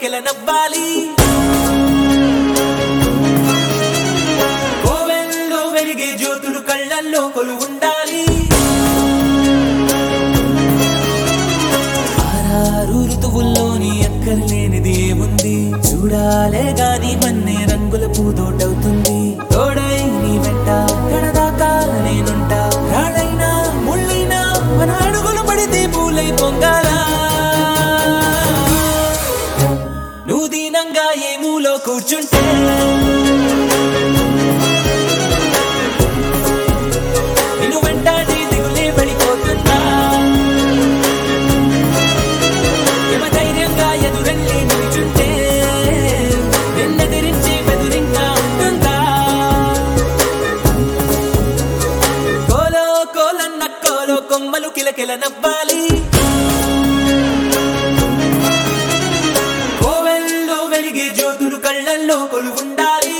కిలకిల నవ్వాలి కోవెల్లో వెలిగే జ్యోతులు కళ్ళల్లో కొలు ఉండాలి ఆరారు ఋతువుల్లోని ఎక్కర్లేనిది ఏముంది చూడాలే గాని మన్నే రంగుల పూతోటవుతుంది తోడై నీ వెంట కడదాకా నేనుంటా రాడైనా ముళ్ళైనా మన అడుగులు పడితే పూలై పొంగాలా నువ్వు దీనంగా ఏ మూలో కూర్చుంటే నిన్ను వెంటాడి దిగులే పడిపోతుందా యమ ధైర్యంగా ఎదురెళ్ళి నిల్చుంటే నిన్నెదిరించి బెదురింకా ఉంటుందా కోలో కోలన్న కోలో కొమ్మలు కిలకిల నవ్వాలి కోవెల్లో వెలిగే జ్యోతులు కళ్ళల్లో కొలు ఉండాలి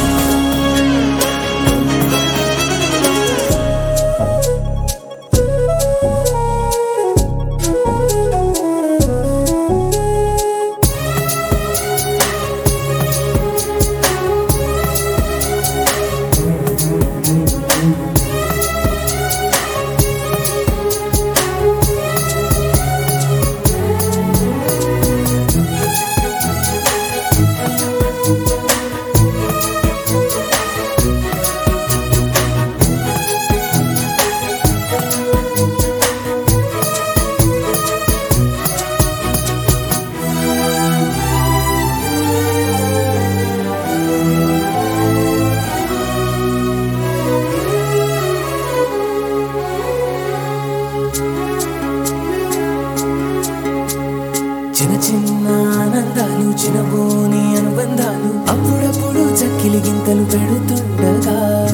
చిన్న చిన్న ఆనందాలు చిన్నబోని అనుబంధాలు అప్పుడప్పుడు చక్కిలి గింతలు పెడుతుండగా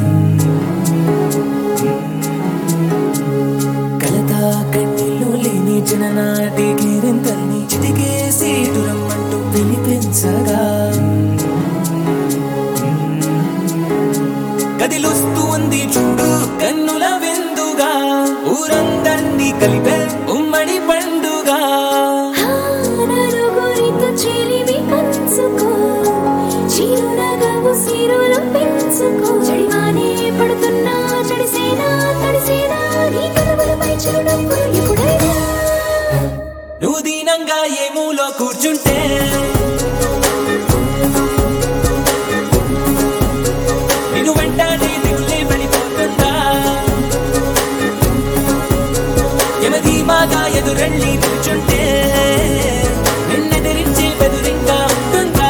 కలతా కన్నీళ్ళు లేని చిన్ననాటి గిరింతల్ని చిటికేసి దురమ్మంటూ పిలిపించగా కదిలొస్తూ ఉంది చూడు కన్నుల విందుగా ఊరందర్నీ కలిపే ఉమ్మడి పండుగ నలుగురితో చెలిమి పంచుకో చిరునగవు సిరులు పెంచుకో చడివానే పడుతున్నా చడిసేనా తడిసేనా నీ కనుమలపై చిరునవ్వులు ఎప్పుడైనా నువ్వు దీనంగా ఏ మూలో కూర్చుంటే నిన్ను వెంటాడి దిగులే పడిపోతుందా యమధీమాగా ఎదురెళ్ళి నిల్చుంటే నిన్నెదిరించి బెదురింకా ఉంటుందా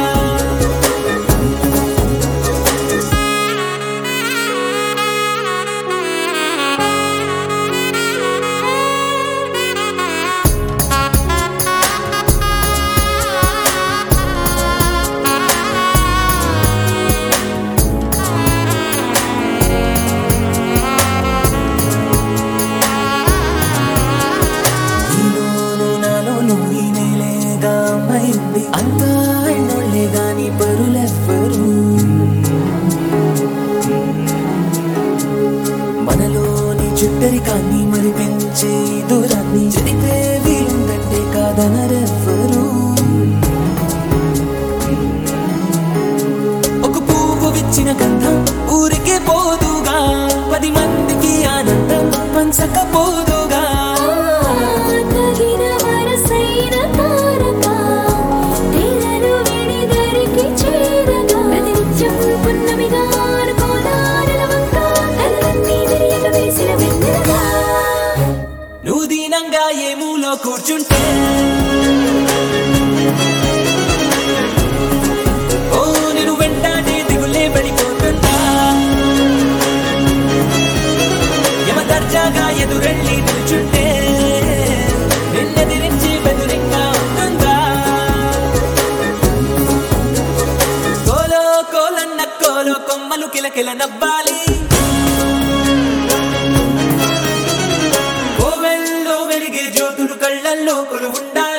నీలోను నాలోను ఈ నేలేగా అమ్మాయింది అంతా ఎన్నోళ్ళే గాని పరులెవ్వరు మనలోని చుట్టరికాన్ని మరి పెంచే ఈ దూరాన్ని చెడిపే వీలుందంటే కాదనరెవ్వరు ఒక పువ్వు విచ్చిన గంధం ఊరికే పోదుగా పది మందికి ఆనందం పంచకపోదుగా తగిన వరసైన తారక తెరలు విడిదరికి చేరగా ప్రతినిత్యం పున్నమిగా అనుకోనా నెలవంక కలలన్నీ విరియక వేసిన వెన్నెలగా నువ్వు దీనంగా ఏ మూలో కూర్చుంటే ఓ నేను వెంటాడి దిగులే పడిపోతుందా యమ దర్జాగా ఎదురెళ్ళి నిల్చుంటే నిన్నెదిరించి బెదురింగా ఉంటుందా కోలో కోలన్న కోలో కొమ్మలు కిలకిల నవ్వాలి కోవెల్లో వెలిగే జ్యోతులు కళ్ళల్లో కొలు ఉండాలి